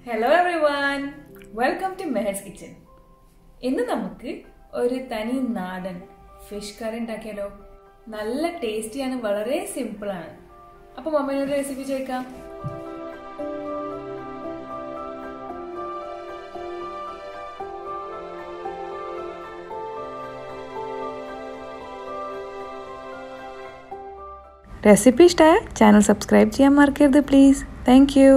hello everyone welcome to Mehas kitchen ഇന്ന് നമുക്ക് ഒരു തനി നാടൻ ഫിഷ് കറി ഉണ്ടാക്കിയാലോ നല്ല ടേസ്റ്റിയാണ് വളരെ സിമ്പിളാണ് അപ്പൊ മമ്മയുടെ റെസിപ്പി ചോദിക്കാം റെസിപ്പി ഇഷ്ടമായ ചാനൽ സബ്സ്ക്രൈബ് ചെയ്യാൻ മറക്കരുത് പ്ലീസ് താങ്ക് യു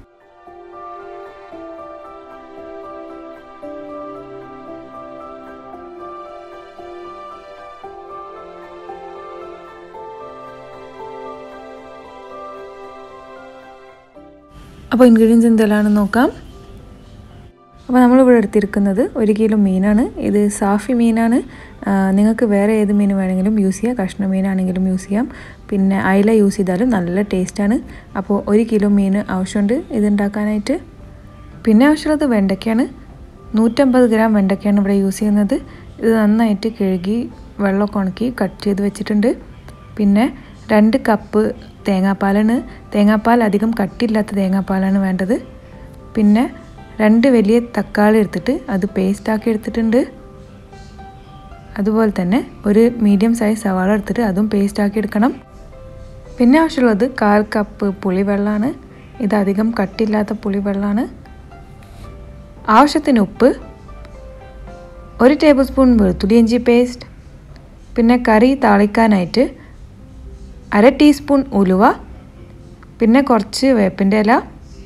അപ്പോൾ ഇൻഗ്രീഡിയൻസ് എന്തെല്ലാമാണെന്ന് നോക്കാം അപ്പോൾ നമ്മളിവിടെ എടുത്തിരിക്കുന്നത് ഒരു കിലോ മീനാണ് ഇത് സാഫി മീനാണ് നിങ്ങൾക്ക് വേറെ ഏത് മീൻ വേണമെങ്കിലും യൂസ് ചെയ്യാം കഷ്ണ മീനാണെങ്കിലും യൂസ് ചെയ്യാം പിന്നെ അയില യൂസ് ചെയ്താലും നല്ല ടേസ്റ്റാണ് അപ്പോൾ ഒരു കിലോ മീൻ ആവശ്യമുണ്ട് ഇതുണ്ടാക്കാനായിട്ട് പിന്നെ ആവശ്യമുള്ളത് വെണ്ടയ്ക്കാണ് നൂറ്റമ്പത് ഗ്രാം വെണ്ടയ്ക്കാണ് ഇവിടെ യൂസ് ചെയ്യുന്നത് ഇത് നന്നായിട്ട് കഴുകി വെള്ളമൊക്കെ ഉണക്കി കട്ട് ചെയ്ത് വെച്ചിട്ടുണ്ട് പിന്നെ രണ്ട് കപ്പ് തേങ്ങാപ്പാലാണ് തേങ്ങാപ്പാൽ അധികം കട്ടിയില്ലാത്ത തേങ്ങാപ്പാലാണ് വേണ്ടത് പിന്നെ രണ്ട് വലിയ തക്കാളി എടുത്തിട്ട് അത് പേസ്റ്റാക്കി എടുത്തിട്ടുണ്ട് അതുപോലെ തന്നെ ഒരു മീഡിയം സൈസ് സവാള എടുത്തിട്ട് അതും പേസ്റ്റാക്കി എടുക്കണം പിന്നെ ആവശ്യമുള്ളത് കാൽ കപ്പ് പുളിവെള്ളമാണ് ഇത് അധികം കട്ടിയില്ലാത്ത പുളിവെള്ളമാണ് ആവശ്യത്തിന് ഉപ്പ് ഒരു ടേബിൾ സ്പൂൺ വെളുത്തുള്ളി ഇഞ്ചി പേസ്റ്റ് പിന്നെ കറി താളിക്കാനായിട്ട് അര ടീസ്പൂൺ ഉലുവ പിന്നെ കുറച്ച് വേപ്പിൻ്റെ ഇല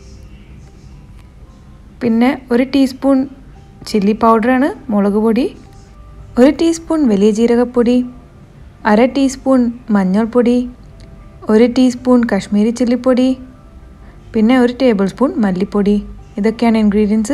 പിന്നെ ഒരു ടീസ്പൂൺ ചില്ലി പൗഡറാണ് മുളക് പൊടി ഒരു ടീസ്പൂൺ വലിയ ജീരകപ്പൊടി അര ടീസ്പൂൺ മഞ്ഞൾപ്പൊടി ഒരു ടീസ്പൂൺ കാശ്മീരി ചില്ലിപ്പൊടി പിന്നെ ഒരു ടേബിൾ സ്പൂൺ മല്ലിപ്പൊടി ഇതൊക്കെയാണ് ഇൻഗ്രീഡിയൻസ്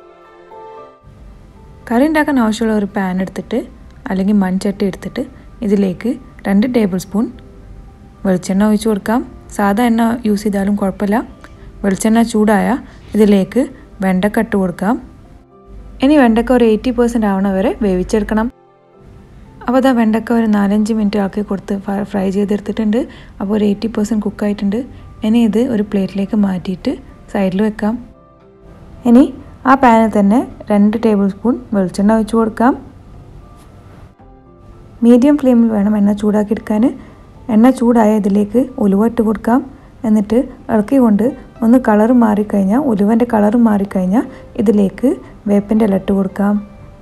കറി ഉണ്ടാക്കാൻ ആവശ്യമുള്ള ഒരു പാൻ എടുത്തിട്ട് അല്ലെങ്കിൽ മൺചട്ടി എടുത്തിട്ട് ഇതിലേക്ക് രണ്ട് ടേബിൾ സ്പൂൺ വെളിച്ചെണ്ണ ഒഴിച്ചു കൊടുക്കാം സാധാ എണ്ണ യൂസ് ചെയ്താലും കുഴപ്പമില്ല വെളിച്ചെണ്ണ ചൂടായ ഇതിലേക്ക് വെണ്ടക്ക ഇട്ട് കൊടുക്കാം ഇനി വെണ്ടക്ക ഒരു എയ്റ്റി പെർസെൻറ്റ് ആവണ വരെ വേവിച്ചെടുക്കണം അപ്പോൾ അതാ വെണ്ടക്ക ഒരു നാലഞ്ച് മിനിറ്റ് ആക്കി കൊടുത്ത് ഫ്രൈ ചെയ്തെടുത്തിട്ടുണ്ട് അപ്പോൾ ഒരു എയ്റ്റി പെർസെൻറ്റ് കുക്കായിട്ടുണ്ട് ഇനി ഇത് ഒരു പ്ലേറ്റിലേക്ക് മാറ്റിയിട്ട് സൈഡിൽ വെക്കാം ഇനി ആ പാനിൽ തന്നെ രണ്ട് ടേബിൾ സ്പൂൺ വെളിച്ചെണ്ണ ഒഴിച്ചു കൊടുക്കാം മീഡിയം ഫ്ലെയിമിൽ വേണം എണ്ണ ചൂടാക്കിയെടുക്കാൻ എണ്ണ ചൂടായ ഇതിലേക്ക് ഉലുവ ഇട്ട് കൊടുക്കാം എന്നിട്ട് ഇളക്കി കൊണ്ട് ഒന്ന് കളർ മാറിക്കഴിഞ്ഞാൽ ഉലുവൻ്റെ കളർ മാറിക്കഴിഞ്ഞാൽ ഇതിലേക്ക് വേപ്പിൻ്റെ ഇല ഇട്ട് കൊടുക്കാം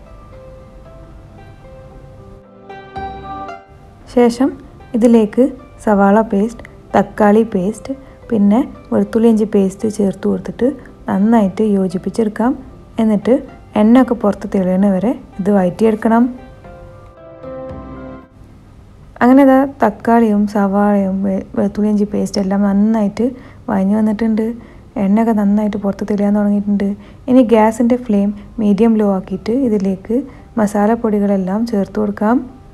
ശേഷം ഇതിലേക്ക് സവാള പേസ്റ്റ് തക്കാളി പേസ്റ്റ് പിന്നെ വെളുത്തുള്ളി ഇഞ്ചി പേസ്റ്റ് ചേർത്ത് കൊടുത്തിട്ട് നന്നായിട്ട് യോജിപ്പിച്ചെടുക്കാം എന്നിട്ട് എണ്ണയൊക്കെ പുറത്ത് തെളിയണ വരെ ഇത് വഴറ്റിയെടുക്കണം അങ്ങനെ ഇതാ തക്കാളിയും സവാളയും വെളുത്തുള്ളി ഇഞ്ചി പേസ്റ്റ് എല്ലാം നന്നായിട്ട് വഴഞ്ഞു വന്നിട്ടുണ്ട് എണ്ണയൊക്കെ നന്നായിട്ട് പുറത്ത് തെളിയാൻ തുടങ്ങിയിട്ടുണ്ട് ഇനി ഗ്യാസിൻ്റെ ഫ്ലെയിം മീഡിയം ലോ ആക്കിയിട്ട് ഇതിലേക്ക് മസാലപ്പൊടികളെല്ലാം ചേർത്ത് കൊടുക്കാം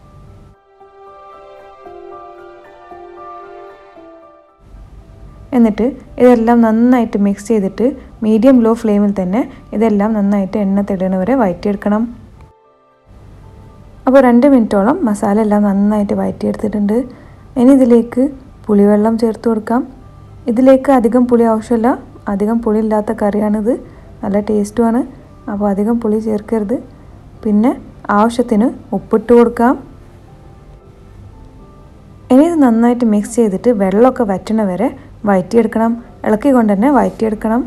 എന്നിട്ട് ഇതെല്ലാം നന്നായിട്ട് മിക്സ് ചെയ്തിട്ട് മീഡിയം ലോ ഫ്ലെയിമിൽ തന്നെ ഇതെല്ലാം നന്നായിട്ട് എണ്ണ തെളിയണ വരെ വഴറ്റിയെടുക്കണം അപ്പോൾ രണ്ട് മിനിറ്റോളം മസാല എല്ലാം നന്നായിട്ട് വഴറ്റിയെടുത്തിട്ടുണ്ട് ഇനി ഇതിലേക്ക് പുളിവെള്ളം ചേർത്ത് കൊടുക്കാം ഇതിലേക്ക് അധികം പുളി ആവശ്യമില്ല അധികം പുളി ഇല്ലാത്ത കറിയാണിത് നല്ല ടേസ്റ്റുമാണ് അപ്പോൾ അധികം പുളി ചേർക്കരുത് പിന്നെ ആവശ്യത്തിന് ഉപ്പിട്ട് കൊടുക്കാം ഇനി ഇത് നന്നായിട്ട് മിക്സ് ചെയ്തിട്ട് വെള്ളമൊക്കെ വറ്റണ വരെ വഴറ്റിയെടുക്കണം ഇളക്കി കൊണ്ട് തന്നെ വഴറ്റിയെടുക്കണം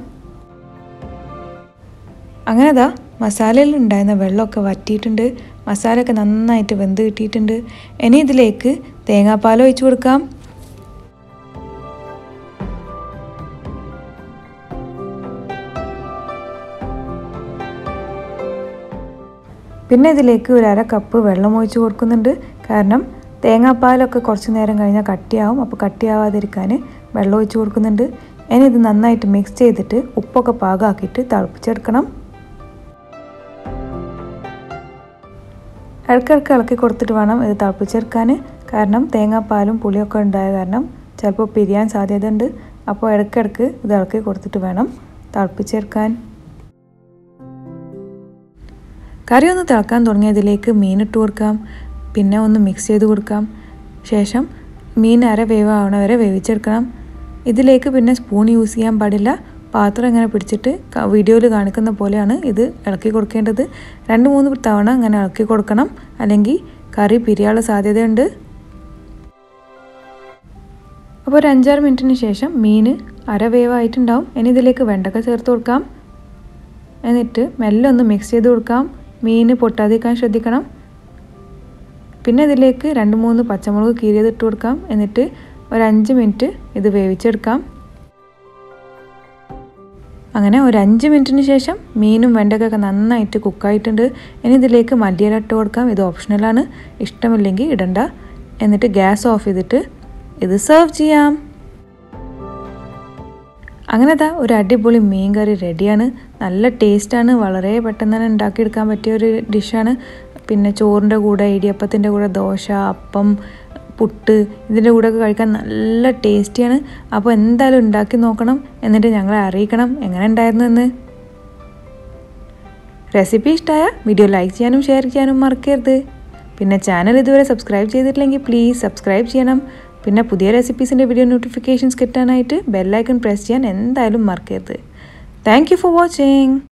അങ്ങനെ ഇതാ മസാലയിൽ ഉണ്ടായിരുന്ന വെള്ളമൊക്കെ വറ്റിയിട്ടുണ്ട് മസാലയൊക്കെ നന്നായിട്ട് വെന്ത് കിട്ടിയിട്ടുണ്ട് ഇനി ഇതിലേക്ക് തേങ്ങാപ്പാൽ ഒഴിച്ചു കൊടുക്കാം പിന്നെ ഇതിലേക്ക് ഒരു അര കപ്പ് വെള്ളം ഒഴിച്ച് കൊടുക്കുന്നുണ്ട് കാരണം തേങ്ങാപ്പാലൊക്കെ കുറച്ച് നേരം കഴിഞ്ഞാൽ കട്ടിയാവും അപ്പോൾ കട്ടിയാവാതിരിക്കാൻ വെള്ളം ഒഴിച്ച് കൊടുക്കുന്നുണ്ട് ഇനി ഇത് നന്നായിട്ട് മിക്സ് ചെയ്തിട്ട് ഉപ്പൊക്കെ പാകമാക്കിയിട്ട് തിളപ്പിച്ചെടുക്കണം ഇടയ്ക്കിടയ്ക്ക് ഇളക്കി കൊടുത്തിട്ട് വേണം ഇത് തിളപ്പിച്ചെടുക്കാൻ കാരണം തേങ്ങാപ്പാലും പുളിയൊക്കെ ഉണ്ടായ കാരണം ചിലപ്പോൾ പിരിയാൻ സാധ്യതയുണ്ട് അപ്പോൾ ഇടയ്ക്കിടയ്ക്ക് ഇത് ഇളക്കി കൊടുത്തിട്ട് വേണം തിളപ്പിച്ചെടുക്കാൻ കറി ഒന്ന് തിളക്കാൻ തുടങ്ങിയതിലേക്ക് മീനിട്ട് കൊടുക്കാം പിന്നെ ഒന്ന് മിക്സ് ചെയ്ത് കൊടുക്കാം ശേഷം മീൻ അര വേവ് ആവണ വരെ വേവിച്ചെടുക്കണം ഇതിലേക്ക് പിന്നെ സ്പൂൺ യൂസ് ചെയ്യാൻ പാടില്ല പാത്രം ഇങ്ങനെ പിടിച്ചിട്ട് വീഡിയോയിൽ കാണിക്കുന്ന പോലെയാണ് ഇത് ഇളക്കി കൊടുക്കേണ്ടത് രണ്ട് മൂന്ന് തവണ അങ്ങനെ ഇളക്കി കൊടുക്കണം അല്ലെങ്കിൽ കറി പിരിയാനുള്ള സാധ്യതയുണ്ട് അപ്പോൾ ഒരു അഞ്ചാറ് മിനിറ്റിന് ശേഷം മീൻ അര വേവായിട്ടുണ്ടാവും ഇനി ഇതിലേക്ക് വെണ്ടക്ക ചേർത്ത് കൊടുക്കാം എന്നിട്ട് മെല്ലെ ഒന്ന് മിക്സ് ചെയ്ത് കൊടുക്കാം മീൻ പൊട്ടാതിരിക്കാൻ ശ്രദ്ധിക്കണം പിന്നെ ഇതിലേക്ക് രണ്ട് മൂന്ന് പച്ചമുളക് കീറിയത് ഇട്ട് കൊടുക്കാം എന്നിട്ട് ഒരു അഞ്ച് മിനിറ്റ് ഇത് വേവിച്ചെടുക്കാം അങ്ങനെ ഒരു അഞ്ച് മിനിറ്റിന് ശേഷം മീനും വെണ്ടക്കൊക്കെ നന്നായിട്ട് കുക്കായിട്ടുണ്ട് ഇനി ഇതിലേക്ക് മല്ലിയില ഇട്ട് കൊടുക്കാം ഇത് ഓപ്ഷണലാണ് ഇഷ്ടമില്ലെങ്കിൽ ഇടണ്ട എന്നിട്ട് ഗ്യാസ് ഓഫ് ചെയ്തിട്ട് ഇത് സെർവ് ചെയ്യാം അങ്ങനെതാ ഒരു അടിപൊളി മീൻ കറി റെഡിയാണ് നല്ല ടേസ്റ്റാണ് വളരെ പെട്ടെന്ന് തന്നെ ഉണ്ടാക്കിയെടുക്കാൻ പറ്റിയ ഒരു ഡിഷാണ് പിന്നെ ചോറിൻ്റെ കൂടെ ഇടിയപ്പത്തിൻ്റെ കൂടെ ദോശ അപ്പം പുട്ട് ഇതിൻ്റെ കൂടെയൊക്കെ കഴിക്കാൻ നല്ല ടേസ്റ്റിയാണ് അപ്പോൾ എന്തായാലും ഉണ്ടാക്കി നോക്കണം എന്നിട്ട് ഞങ്ങളെ അറിയിക്കണം എങ്ങനെ ഉണ്ടായിരുന്നു എന്ന് റെസിപ്പി ഇഷ്ടമായ വീഡിയോ ലൈക്ക് ചെയ്യാനും ഷെയർ ചെയ്യാനും മറക്കരുത് പിന്നെ ചാനൽ ഇതുവരെ സബ്സ്ക്രൈബ് ചെയ്തിട്ടില്ലെങ്കിൽ പ്ലീസ് സബ്സ്ക്രൈബ് ചെയ്യണം പിന്നെ പുതിയ റെസിപ്പീസിൻ്റെ വീഡിയോ നോട്ടിഫിക്കേഷൻസ് കിട്ടാനായിട്ട് ബെല്ലൈക്കൺ പ്രസ് ചെയ്യാൻ എന്തായാലും മറക്കരുത് താങ്ക് യു ഫോർ വാച്ചിങ്